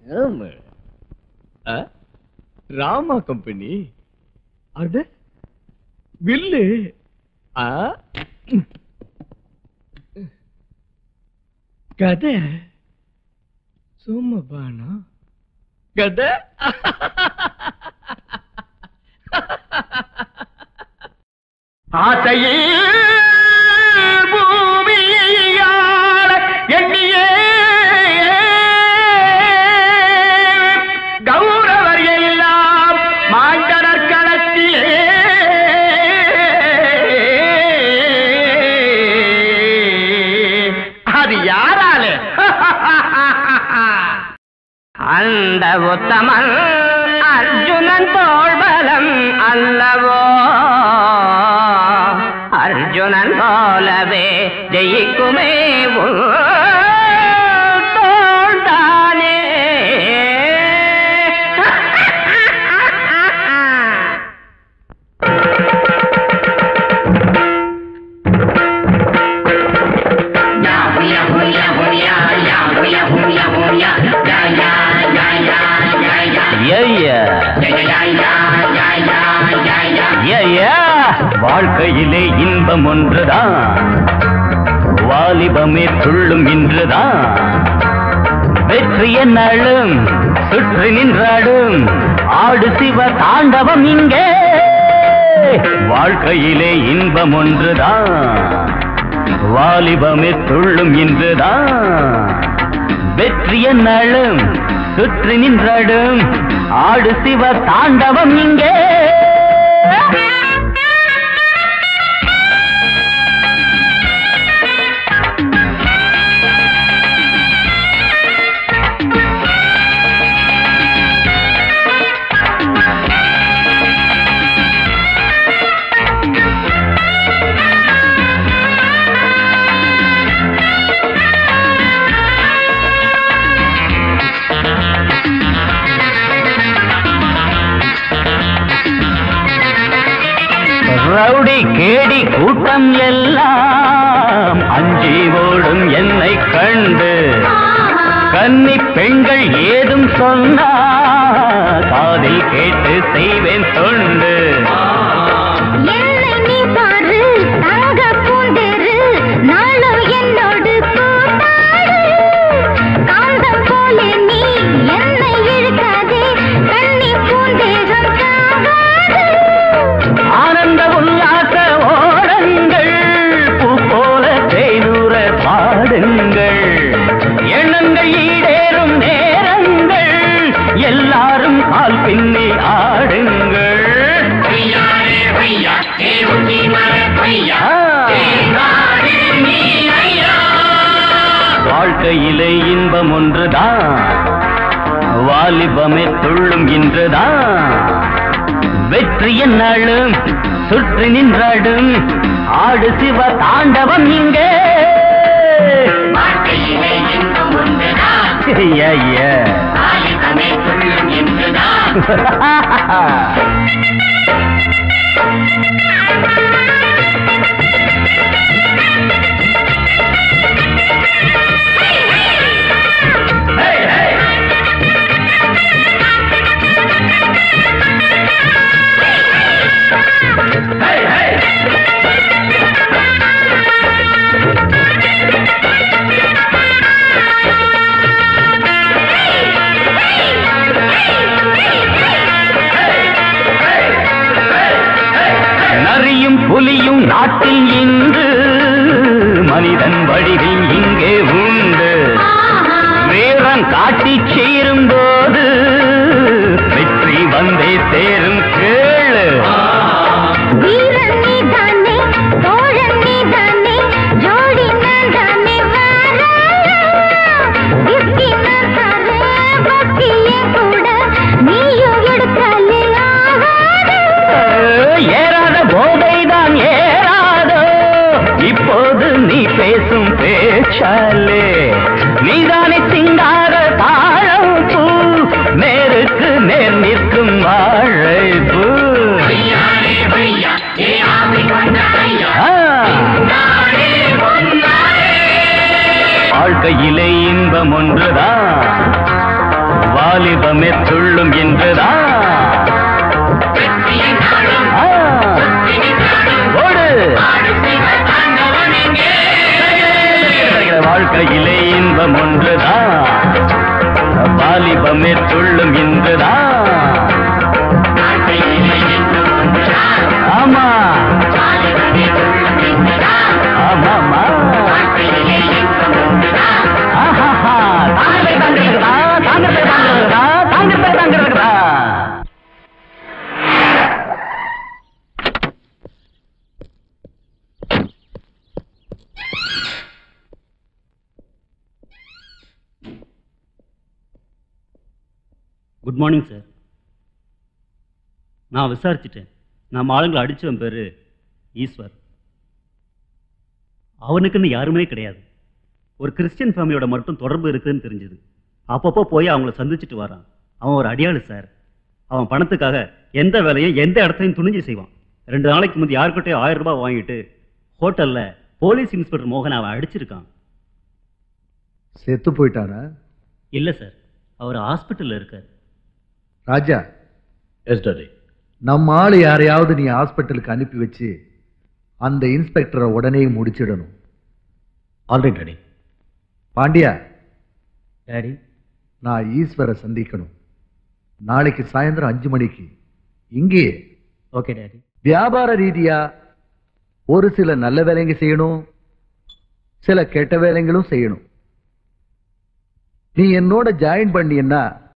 ஆமா. ஆ? ராமா கம்பெனி அட வில்லு ஆ கதை சோமபானா கதை ஆசையே பூமியாள எண்ணியே கௌரவர் எல்லாம் மாண்டனர் களத்திலே அது யாராலே அந்த உத்தமன் அர்ஜுனன் தோள்பலம் அல்லவோ அர்ஜுனன் போலவே ஜெயிக்குமே உன் தோள்தானே வாழ்க்கையிலே இன்பம் ஒன்றுதான் வாலிபமே துள்ளும் இன்றுதான் வெற்றி என்னாலும் சுற்றி நின்றாடும் ஆடு சிவ தாண்டவம் இங்கே வாழ்க்கையிலே இன்பம் ஒன்றுதான் வாலிபமே துள்ளும் இன்றுதான் வெற்றி என்னாலும் சுற்றி நின்றாடும் ஆடு சிவ தாண்டவம் இங்கே ரவுடி கேடி கூட்டம் எல்லாம் அஞ்சி ஓடும் என்னை கண்டு கன்னி பெண்கள் ஏதும் சொன்னா காதில் கேட்டு செய்வேன் தொண்டு என்னை நீ பாரு தங்க பூந்தேரு நாளும் என்னோடு கூட்டாடு காந்தம் போல நீ என்னை இழுக்காதே கண்ணி பூந்தேகம் தாங்காது ஆனந்த உல்லாச ஓடங்கள் பூ போல தேனூர பாடுங்கள் எண்ணங்கள் ஈடேறும் நேரங்கள் எல்லாரும் கால் பின்னி ஆடுங்கள் வாழ்க்கையிலே இன்பம் ஒன்றுதான் வாலிபமே துள்ளும் இன்றுதான் வெற்றி என்னாலும் சுற்றி நின்றாடும் ஆடு சிவ தாண்டவம் இங்கே ஐயா, ஐயா. நரியும் புலியும் நாட்டில் இன்று மனிதன் வடிவில் இங்கே உண்டு வீரன் காட்டி சேரும் போது வெற்றி வந்தே சேரும் கேளு வீரன் நீ தானே தோழன் நீ தானே ஜோடி நான் தானே வாராயா விஸ்கி நான் தரேன் பஸ்கியே கூட நீயும் எடுத்தாலே ஆகாது ஏறாத போதைதான் ஏறாதோ இப்போது நீ பேசும் பேச்சாலே நீதானே சிங்கார தாழம் பூ நேருக்கு நேர் நிற்கும் வாழைப்பூ ஆ. வாழ்க்கையிலே இன்பம் ஒன்றுதான் வாலிபமே துள்ளும் என்றுதான் ஆ, ஓடு வாழ்க்கையிலே இன்பம் ஒன்றுதான் வாலிபமே துள்ளும் என்றுதான் ஆமா ஆமாமா ஆஹாஹா. தாங்கறதுக்கு தாங்கறதுக்குதா, தாங்கறதுக்கு தாங்கறதுக்குதா, தாங்கறதுக்கு தாங்கறதுக்குதா. குட் மார்னிங் சார் நான் விசாரிச்சிட்டேன் நம்ம ஆளுங்களை அடிச்சவன் பேரு ஈஸ்வர் அவனுக்குன்னு யாருமே கிடையாது ஒரு கிறிஸ்டியன் ஃபேமிலியோட மட்டும் தொடர்பு இருக்குதுன்னு தெரிஞ்சது அப்பப்போ போய் அவங்கள சந்திச்சுட்டு வரான் அவன் ஒரு அடியாளு சார் அவன் பணத்துக்காக எந்த வேலையும் எந்த இடத்தையும் துணிஞ்சு செய்வான் ரெண்டு நாளைக்கு முந்தி யாருக்கிட்டயும் ஆயிரம் ரூபாய் வாங்கிட்டு ஹோட்டல்ல போலீஸ் இன்ஸ்பெக்டர் மோகன் அவன் அடிச்சிருக்கான் செத்து போயிட்டாரா இல்லை சார் அவர் ஹாஸ்பிட்டல்ல இருக்கார் ராஜா எஸ் டாடி நம்ம ஆளு யாரையாவது நீ ஹாஸ்பிட்டலுக்கு அனுப்பி வச்சு அந்த இன்ஸ்பெக்டரை உடனே முடிச்சிடணும் ஆல்ரைட் டாடி பாண்டியா டாடி நான் ஈஸ்வரை சந்திக்கணும் நாளைக்கு சாயந்தரம் அஞ்சு மணிக்கு இங்கேயே ஓகே டாடி வியாபார ரீதியா ஒரு சில நல்ல வேலைங்க செய்யணும் சில கெட்ட வேலைங்களும் செய்யணும் நீ என்னோட ஜாயின் பண்ணியன்னா